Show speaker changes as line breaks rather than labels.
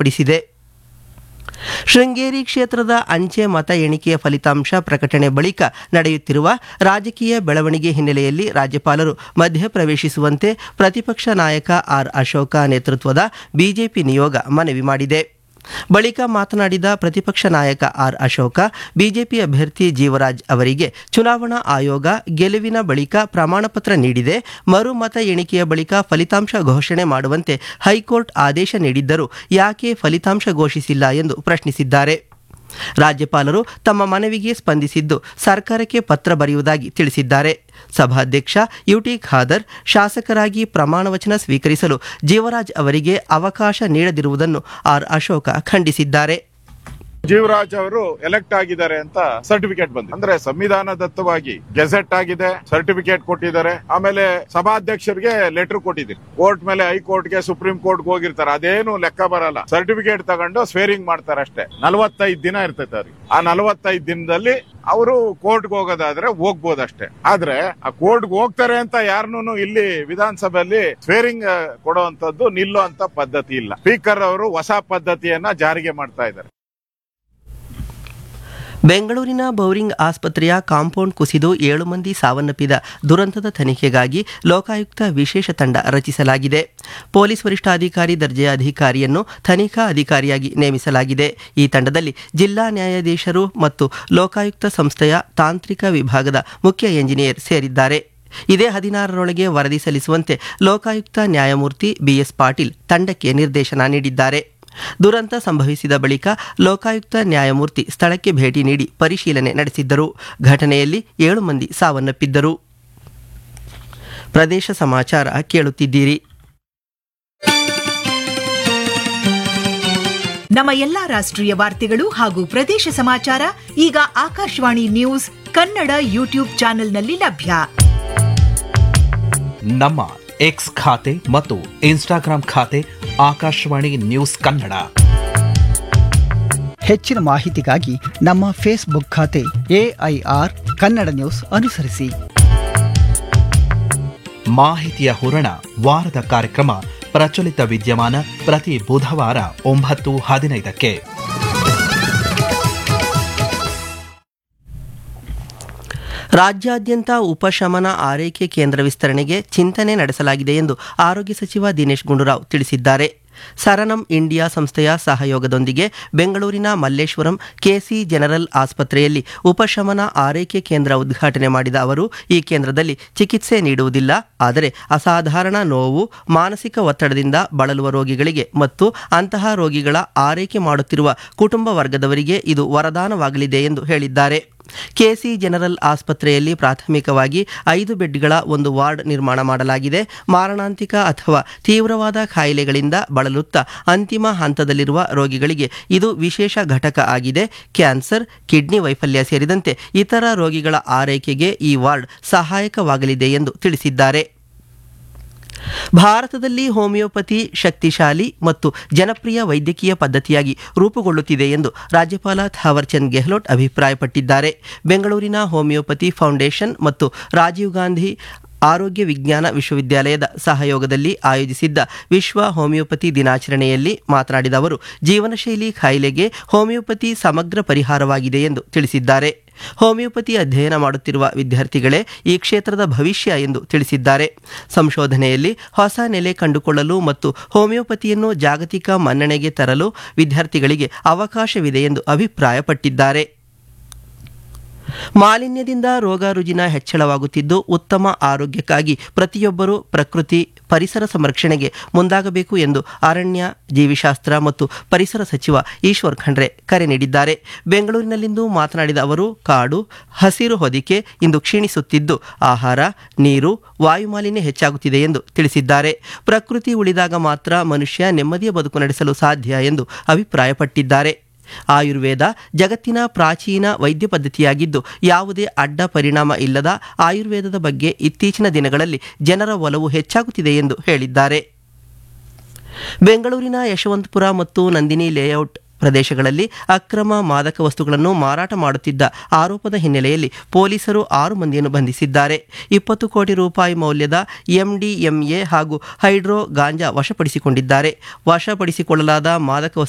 ವ್ಯಕ್ತಪಡಿಸಿದೆ ಶೃಂಗೇರಿ ಕ್ಷೇತ್ರದ ಅಂಚೆ ಮತ ಎಣಿಕೆಯ ಫಲಿತಾಂಶ ಪ್ರಕಟಣೆ ಬಳಿಕ ನಡೆಯುತ್ತಿರುವ ರಾಜಕೀಯ ಬೆಳವಣಿಗೆ ಹಿನ್ನೆಲೆಯಲ್ಲಿ ರಾಜ್ಯಪಾಲರು ಮಧ್ಯಪ್ರವೇಶಿಸುವಂತೆ ಪ್ರತಿಪಕ್ಷ ನಾಯಕ ಆರ್ ಅಶೋಕ ನೇತೃತ್ವದ ಬಿಜೆಪಿ ನಿಯೋಗ ಮನವಿ ಮಾಡಿದೆ ಬಳಿಕ ಮಾತನಾಡಿದ ಪ್ರತಿಪಕ್ಷ ನಾಯಕ ಆರ್ ಅಶೋಕ ಬಿಜೆಪಿ ಅಭ್ಯರ್ಥಿ ಜೀವರಾಜ್ ಅವರಿಗೆ ಚುನಾವಣಾ ಆಯೋಗ ಗೆಲುವಿನ ಬಳಿಕ ಪ್ರಮಾಣಪತ್ರ ನೀಡಿದೆ ಮರು ಮತ ಎಣಿಕೆಯ ಬಳಿಕ ಫಲಿತಾಂಶ ಘೋಷಣೆ ಮಾಡುವಂತೆ ಹೈಕೋರ್ಟ್ ಆದೇಶ ನೀಡಿದ್ದರೂ ಯಾಕೆ ಫಲಿತಾಂಶ ಘೋಷಿಸಿಲ್ಲ ಎಂದು ಪ್ರಶ್ನಿಸಿದ್ದಾರೆ ರಾಜ್ಯಪಾಲರು ತಮ್ಮ ಮನವಿಗೆ ಸ್ಪಂದಿಸಿದ್ದು ಸರ್ಕಾರಕ್ಕೆ ಪತ್ರ ಬರೆಯುವುದಾಗಿ ತಿಳಿಸಿದ್ದಾರೆ ಸಭಾಧ್ಯಕ್ಷ ಯುಟಿ ಖಾದರ್ ಶಾಸಕರಾಗಿ ಪ್ರಮಾಣವಚನ ಸ್ವೀಕರಿಸಲು ಜೀವರಾಜ್ ಅವರಿಗೆ ಅವಕಾಶ ನೀಡದಿರುವುದನ್ನು ಆರ್ ಅಶೋಕ ಖಂಡಿಸಿದ್ದಾರೆ
ಜೀವರಾಜ್ ಅವರು ಎಲೆಕ್ಟ್ ಆಗಿದ್ದಾರೆ ಅಂತ ಸರ್ಟಿಫಿಕೇಟ್ ಬಂದಿದೆ ಅಂದ್ರೆ ಸಂವಿಧಾನದತ್ತವಾಗಿ ಗೆಜೆಟ್ ಆಗಿದೆ ಸರ್ಟಿಫಿಕೇಟ್ ಕೊಟ್ಟಿದ್ದಾರೆ ಆಮೇಲೆ ಸಭಾಧ್ಯಕ್ಷರಿಗೆ ಲೆಟರ್ ಕೊಟ್ಟಿದ್ದೀರಿ ಕೋರ್ಟ್ ಮೇಲೆ ಹೈಕೋರ್ಟ್ಗೆ ಸುಪ್ರೀಂ ಕೋರ್ಟ್ಗೆ ಹೋಗಿರ್ತಾರೆ ಅದೇನು ಲೆಕ್ಕ ಬರಲ್ಲ ಸರ್ಟಿಫಿಕೇಟ್ ತಗೊಂಡು ಸ್ವೇರಿಂಗ್ ಮಾಡ್ತಾರೆ ಅಷ್ಟೇ ನಲವತ್ತೈದು ದಿನ ಇರ್ತೈತೆ ಅವ್ರಿಗೆ ಆ ನಲವತ್ತೈದು ದಿನದಲ್ಲಿ ಅವರು ಕೋರ್ಟ್ಗೆ ಹೋಗೋದಾದ್ರೆ ಹೋಗ್ಬೋದಷ್ಟೇ ಆದ್ರೆ ಆ ಕೋರ್ಟ್ಗೆ ಹೋಗ್ತಾರೆ ಅಂತ ಯಾರನ್ನೂ ಇಲ್ಲಿ ವಿಧಾನಸಭೆಯಲ್ಲಿ ಸ್ವೇರಿಂಗ್ ಕೊಡುವಂತದ್ದು ನಿಲ್ಲೋ ಅಂತ ಪದ್ಧತಿ ಇಲ್ಲ ಸ್ಪೀಕರ್ ಅವರು ಹೊಸ ಪದ್ಧತಿಯನ್ನ ಜಾರಿಗೆ ಮಾಡ್ತಾ ಇದ್ದಾರೆ
ಬೆಂಗಳೂರಿನ ಬೌರಿಂಗ್ ಆಸ್ಪತ್ರೆಯ ಕಾಂಪೌಂಡ್ ಕುಸಿದು ಏಳು ಮಂದಿ ಸಾವನ್ನಪ್ಪಿದ ದುರಂತದ ತನಿಖೆಗಾಗಿ ಲೋಕಾಯುಕ್ತ ವಿಶೇಷ ತಂಡ ರಚಿಸಲಾಗಿದೆ ಪೊಲೀಸ್ ವರಿಷ್ಠಾಧಿಕಾರಿ ದರ್ಜೆಯ ಅಧಿಕಾರಿಯನ್ನು ತನಿಖಾ ಅಧಿಕಾರಿಯಾಗಿ ನೇಮಿಸಲಾಗಿದೆ ಈ ತಂಡದಲ್ಲಿ ಜಿಲ್ಲಾ ನ್ಯಾಯಾಧೀಶರು ಮತ್ತು ಲೋಕಾಯುಕ್ತ ಸಂಸ್ಥೆಯ ತಾಂತ್ರಿಕ ವಿಭಾಗದ ಮುಖ್ಯ ಎಂಜಿನಿಯರ್ ಸೇರಿದ್ದಾರೆ ಇದೇ ಹದಿನಾರರೊಳಗೆ ವರದಿ ಸಲ್ಲಿಸುವಂತೆ ಲೋಕಾಯುಕ್ತ ನ್ಯಾಯಮೂರ್ತಿ ಬಿಎಸ್ ಪಾಟೀಲ್ ತಂಡಕ್ಕೆ ನಿರ್ದೇಶನ ನೀಡಿದ್ದಾರೆ ದುರಂತ ಸಂಭವಿಸಿದ ಬಳಿಕ ಲೋಕಾಯುಕ್ತ ನ್ಯಾಯಮೂರ್ತಿ ಸ್ಥಳಕ್ಕೆ ಭೇಟಿ ನೀಡಿ ಪರಿಶೀಲನೆ ನಡೆಸಿದ್ದರು ಘಟನೆಯಲ್ಲಿ ಏಳು ಮಂದಿ ಸಾವನ್ನಪ್ಪಿದ್ದರು ಪ್ರದೇಶ ಸಮಾಚಾರ ಕೇಳುತ್ತಿದ್ದೀರಿ
ನಮ್ಮ ಎಲ್ಲಾ ರಾಷ್ಟ್ರೀಯ ವಾರ್ತೆಗಳು ಹಾಗೂ ಪ್ರದೇಶ ಸಮಾಚಾರ ಈಗ ಆಕಾಶವಾಣಿ ನ್ಯೂಸ್ ಕನ್ನಡ ಯೂಟ್ಯೂಬ್ ಚಾನೆಲ್ನಲ್ಲಿ ಲಭ್ಯ
ನಮ್ಮ ಎಕ್ಸ್ ಖಾತೆ ಮತ್ತು ಇನ್ಸ್ಟಾಗ್ರಾಂ ಖಾತೆ ಆಕಾಶವಾಣಿ ನ್ಯೂಸ್ ಕನ್ನಡ
ಹೆಚ್ಚಿನ ಮಾಹಿತಿಗಾಗಿ ನಮ್ಮ ಫೇಸ್ಬುಕ್ ಖಾತೆ ಎಐಆರ್ ಕನ್ನಡ ನ್ಯೂಸ್ ಅನುಸರಿಸಿ
ಮಾಹಿತಿಯ ಹೂರಣ ವಾರದ ಕಾರ್ಯಕ್ರಮ ಪ್ರಚಲಿತ ವಿದ್ಯಮಾನ ಪ್ರತಿ ಬುಧವಾರ ಒಂಬತ್ತು ಹದಿನೈದಕ್ಕೆ
ರಾಜ್ಯಾದ್ಯಂತ ಉಪಶಮನ ಆರೈಕೆ ಕೇಂದ್ರ ವಿಸ್ತರಣೆಗೆ ಚಿಂತನೆ ನಡೆಸಲಾಗಿದೆ ಎಂದು ಆರೋಗ್ಯ ಸಚಿವ ದಿನೇಶ್ ಗುಂಡೂರಾವ್ ತಿಳಿಸಿದ್ದಾರೆ ಸರನಂ ಇಂಡಿಯಾ ಸಂಸ್ಥೆಯ ಸಹಯೋಗದೊಂದಿಗೆ ಬೆಂಗಳೂರಿನ ಮಲ್ಲೇಶ್ವರಂ ಕೆಸಿ ಜನರಲ್ ಆಸ್ಪತ್ರೆಯಲ್ಲಿ ಉಪಶಮನ ಆರೈಕೆ ಕೇಂದ್ರ ಉದ್ಘಾಟನೆ ಮಾಡಿದ ಅವರು ಈ ಕೇಂದ್ರದಲ್ಲಿ ಚಿಕಿತ್ಸೆ ನೀಡುವುದಿಲ್ಲ ಆದರೆ ಅಸಾಧಾರಣ ನೋವು ಮಾನಸಿಕ ಒತ್ತಡದಿಂದ ಬಳಲುವ ರೋಗಿಗಳಿಗೆ ಮತ್ತು ಅಂತಹ ರೋಗಿಗಳ ಆರೈಕೆ ಮಾಡುತ್ತಿರುವ ಕುಟುಂಬ ವರ್ಗದವರಿಗೆ ಇದು ವರದಾನವಾಗಲಿದೆ ಎಂದು ಹೇಳಿದ್ದಾರೆ ಕೆಸಿ ಜನರಲ್ ಆಸ್ಪತ್ರೆಯಲ್ಲಿ ಪ್ರಾಥಮಿಕವಾಗಿ ಐದು ಬೆಡ್ಗಳ ಒಂದು ವಾರ್ಡ್ ನಿರ್ಮಾಣ ಮಾಡಲಾಗಿದೆ ಮಾರಣಾಂತಿಕ ಅಥವಾ ತೀವ್ರವಾದ ಕಾಯಿಲೆಗಳಿಂದ ಬಳಲುತ್ತಾ ಅಂತಿಮ ಹಂತದಲ್ಲಿರುವ ರೋಗಿಗಳಿಗೆ ಇದು ವಿಶೇಷ ಘಟಕ ಆಗಿದೆ ಕ್ಯಾನ್ಸರ್ ಕಿಡ್ನಿ ವೈಫಲ್ಯ ಸೇರಿದಂತೆ ಇತರ ರೋಗಿಗಳ ಆರೈಕೆಗೆ ಈ ವಾರ್ಡ್ ಸಹಾಯಕವಾಗಲಿದೆ ಎಂದು ತಿಳಿಸಿದ್ದಾರೆ ಭಾರತದಲ್ಲಿ ಹೋಮಿಯೋಪತಿ ಶಕ್ತಿಶಾಲಿ ಮತ್ತು ಜನಪ್ರಿಯ ವೈದ್ಯಕೀಯ ಪದ್ಧತಿಯಾಗಿ ರೂಪುಗೊಳ್ಳುತ್ತಿದೆ ಎಂದು ರಾಜ್ಯಪಾಲ ಥಾವರ್ಚಂದ್ ಗೆಹ್ಲೋಟ್ ಅಭಿಪ್ರಾಯಪಟ್ಟಿದ್ದಾರೆ ಬೆಂಗಳೂರಿನ ಹೋಮಿಯೋಪತಿ ಫೌಂಡೇಶನ್ ಮತ್ತು ರಾಜೀವ್ ಗಾಂಧಿ ಆರೋಗ್ಯ ವಿಜ್ಞಾನ ವಿಶ್ವವಿದ್ಯಾಲಯದ ಸಹಯೋಗದಲ್ಲಿ ಆಯೋಜಿಸಿದ್ದ ವಿಶ್ವ ಹೋಮಿಯೋಪತಿ ದಿನಾಚರಣೆಯಲ್ಲಿ ಮಾತನಾಡಿದ ಅವರು ಜೀವನಶೈಲಿ ಕಾಯಿಲೆಗೆ ಹೋಮಿಯೋಪತಿ ಸಮಗ್ರ ಪರಿಹಾರವಾಗಿದೆ ಎಂದು ತಿಳಿಸಿದ್ದಾರೆ ಹೋಮಿಯೋಪತಿ ಅಧ್ಯಯನ ಮಾಡುತ್ತಿರುವ ವಿದ್ಯಾರ್ಥಿಗಳೇ ಈ ಕ್ಷೇತ್ರದ ಭವಿಷ್ಯ ಎಂದು ತಿಳಿಸಿದ್ದಾರೆ ಸಂಶೋಧನೆಯಲ್ಲಿ ಹೊಸ ನೆಲೆ ಕಂಡುಕೊಳ್ಳಲು ಮತ್ತು ಹೋಮಿಯೋಪತಿಯನ್ನು ಜಾಗತಿಕ ಮನ್ನಣೆಗೆ ತರಲು ವಿದ್ಯಾರ್ಥಿಗಳಿಗೆ ಅವಕಾಶವಿದೆ ಎಂದು ಅಭಿಪ್ರಾಯಪಟ್ಟಿದ್ದಾರೆ ಮಾಲಿನ್ಯದಿಂದ ರೋಗ ರುಜಿನ ಹೆಚ್ಚಳವಾಗುತ್ತಿದ್ದು ಉತ್ತಮ ಆರೋಗ್ಯಕ್ಕಾಗಿ ಪ್ರತಿಯೊಬ್ಬರೂ ಪ್ರಕೃತಿ ಪರಿಸರ ಸಂರಕ್ಷಣೆಗೆ ಮುಂದಾಗಬೇಕು ಎಂದು ಅರಣ್ಯ ಜೀವಿಶಾಸ್ತ್ರ ಮತ್ತು ಪರಿಸರ ಸಚಿವ ಈಶ್ವರ್ ಖಂಡ್ರೆ ಕರೆ ನೀಡಿದ್ದಾರೆ ಬೆಂಗಳೂರಿನಲ್ಲಿಂದು ಮಾತನಾಡಿದ ಅವರು ಕಾಡು ಹಸಿರು ಹೊದಿಕೆ ಇಂದು ಕ್ಷೀಣಿಸುತ್ತಿದ್ದು ಆಹಾರ ನೀರು ವಾಯುಮಾಲಿನ್ಯ ಹೆಚ್ಚಾಗುತ್ತಿದೆ ಎಂದು ತಿಳಿಸಿದ್ದಾರೆ ಪ್ರಕೃತಿ ಉಳಿದಾಗ ಮಾತ್ರ ಮನುಷ್ಯ ನೆಮ್ಮದಿಯ ಬದುಕು ನಡೆಸಲು ಸಾಧ್ಯ ಎಂದು ಅಭಿಪ್ರಾಯಪಟ್ಟಿದ್ದಾರೆ ಆಯುರ್ವೇದ ಜಗತ್ತಿನ ಪ್ರಾಚೀನ ವೈದ್ಯ ಪದ್ಧತಿಯಾಗಿದ್ದು ಯಾವುದೇ ಅಡ್ಡ ಪರಿಣಾಮ ಇಲ್ಲದ ಆಯುರ್ವೇದದ ಬಗ್ಗೆ ಇತ್ತೀಚಿನ ದಿನಗಳಲ್ಲಿ ಜನರ ಒಲವು ಹೆಚ್ಚಾಗುತ್ತಿದೆ ಎಂದು ಹೇಳಿದ್ದಾರೆ ಬೆಂಗಳೂರಿನ ಯಶವಂತಪುರ ಮತ್ತು ನಂದಿನಿ ಲೇಔಟ್ ಪ್ರದೇಶಗಳಲ್ಲಿ ಅಕ್ರಮ ಮಾದಕ ವಸ್ತುಗಳನ್ನು ಮಾರಾಟ ಮಾಡುತ್ತಿದ್ದ ಆರೋಪದ ಹಿನ್ನೆಲೆಯಲ್ಲಿ ಪೊಲೀಸರು ಆರು ಮಂದಿಯನ್ನು ಬಂಧಿಸಿದ್ದಾರೆ ಇಪ್ಪತ್ತು ಕೋಟಿ ರೂಪಾಯಿ ಮೌಲ್ಯದ ಎಂಡಿಎಂಎ ಹಾಗೂ ಹೈಡ್ರೋ ಗಾಂಜಾ ವಶಪಡಿಸಿಕೊಂಡಿದ್ದಾರೆ ವಶಪಡಿಸಿಕೊಳ್ಳಲಾದ ಮಾದಕ